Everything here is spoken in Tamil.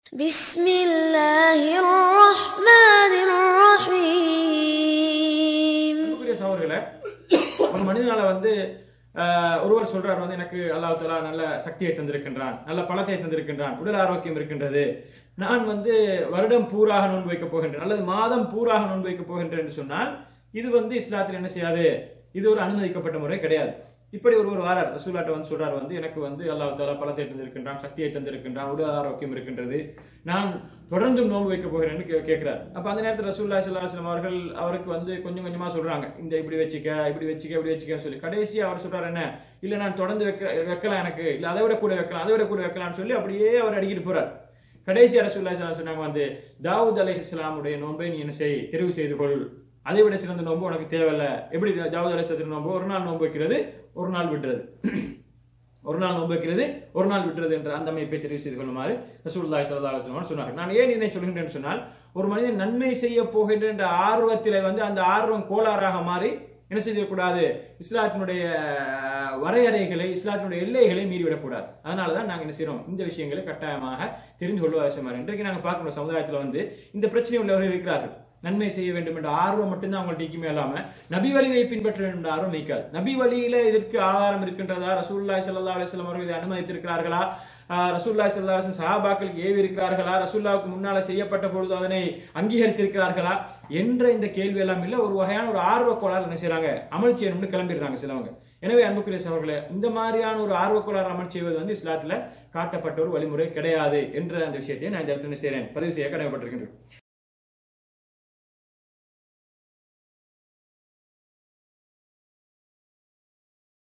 بسم الله الرحمن الرحيم அன்புக்குரிய சகோதரர்களே ஒரு மனிதனால வந்து ஆஹ், ஒருவர் சொல்றார் வந்து எனக்கு அல்லாஹ் தஆலா நல்ல சக்தியை தந்திருக்கின்றான் நல்ல பலத்தை தந்திருக்கின்றான் உடல் ஆரோக்கியம் இருக்கின்றது நான் வந்து வருடம் பூராக நோன்பு வைக்கப் போகின்றேன் அல்லது மாதம் பூராக நோன்பு வைக்கப் போகின்றேன் என்று சொன்னால் இது வந்து இஸ்லாத்தில் என்ன செய்யாது இது ஒரு அனுமதிக்கப்பட்ட முறை கிடையாது இப்படி ஒருவர் வாரார் ரசூலாட்ட வந்து சொல்றார் வந்து எனக்கு வந்து அல்லாஹ் தாலா பலத்தை தந்திருக்கின்றான் சக்தியை தந்திருக்கின்றான் உடல் ஆரோக்கியம் இருக்கின்றது நான் தொடர்ந்து நோன்பு வைக்க போகிறேன்னு கே- கேட்கிறார் அப்ப அந்த நேரத்தில் ரசூல்லா சல்லாஹம் அவர்கள் அவருக்கு வந்து கொஞ்சம் கொஞ்சமா சொல்றாங்க இந்த இப்படி வச்சுக்க இப்படி வச்சுக்க இப்படி வச்சுக்கன்னு சொல்லி கடைசி அவர் சொல்றாரு என்ன இல்ல நான் தொடர்ந்து வைக்க வைக்கலாம் எனக்கு இல்ல அதை விட கூட வைக்கலாம் அதை விட கூட வைக்கலாம்னு சொல்லி அப்படியே அவர் அடிக்கிட்டு போறார் கடைசி ரசூல்லா ஸல்லல்லாஹு சொன்னாங்க வந்து தாவூத் அலை இஸ்லாமுடைய நோன்பை நீ என்ன செய் தெரிவு செய்து கொள் அதை விட சிறந்த நோன்பு உனக்கு தேவையில்ல எப்படி தாவூத் அலை இஸ்லாத்தின் நோன்பு ஒரு நாள் நோன்பு வைக்கிறது ஒரு நாள் விட்டுறது ஒரு நாள் நோன்பு வைக்கிறது ஒரு நாள் விட்டுறது என்ற அந்த அமைப்பை தெரிவு செய்து கொள்ளுமாறு ரசூலுல்லாஹி ஸல்லல்லாஹு அலைஹி வஸல்லம் சொன்னார் நான் ஏன் இதை சொல்கின்றேன் சொன்னால் ஒரு மனிதன் நன்மை செய்ய போகின்ற என்ற ஆர்வத்திலே வந்து அந்த ஆர்வம் கோளாறாக மாறி என்ன செய்யக்கூடாது இஸ்லாத்தினுடைய அஹ், வரையறைகளை இஸ்லாத்தினுடைய எல்லைகளை மீறிவிடக்கூடாது அதனால தான் நாங்கள் என்ன செய்றோம் இந்த விஷயங்களை கட்டாயமாக தெரிந்து கொள்வது அவசியமாக இன்றைக்கு நாங்கள் பார்க்கணும் சமுதாயத்தில் வந்து இந்த பிரச்சனை உள்ளவர்கள் இருக்கிறார்கள் நன்மை செய்ய வேண்டும் என்ற ஆர்வம் மட்டும்தான் அவங்கள்ட்ட இருக்குமே இல்லாம நபி வழியை பின்பற்ற வேண்டும் என்ற ஆர்வம் நீக்காது நபி வழியில இதற்கு ஆதாரம் இருக்கின்றதா ரசூலுல்லாஹி ஸல்லல்லாஹு அலைஹி வஸல்லம் அவர்கள் இதை அனுமதித்திருக்கிறார்களா ஆஹ் ரசூலுல்லாஹி ஸல்லல்லாஹு அலைஹி வஸல்லம் சஹாபாக்களுக்கு ஏவி இருக்கிறார்களா ரசூலுல்லாவுக்கு முன்னால செய்யப்பட்ட பொழுது அதனை அங்கீகரித்திருக்கிறார்களா என்ற இந்த கேள்வி எல்லாம் இல்ல ஒரு வகையான ஒரு ஆர்வக்கோளாறு என்ன செய்றாங்க அமல் செய்யணும்னு கிளம்பிடுறாங்க சிலவங்க எனவே அன்புக்குரிய சகோதரர்களே இந்த மாதிரியான ஒரு ஆர்வக்கோளாறு அமல் செய்வது வந்து இஸ்லாத்துல காட்டப்பட்ட ஒரு வழிமுறை கிடையாது என்ற அந்த விஷயத்தை நான் இந்த இடத்துல என்ன செய்றேன் பதிவு செய்ய கடமைப்பட்டிருக்கின்றேன்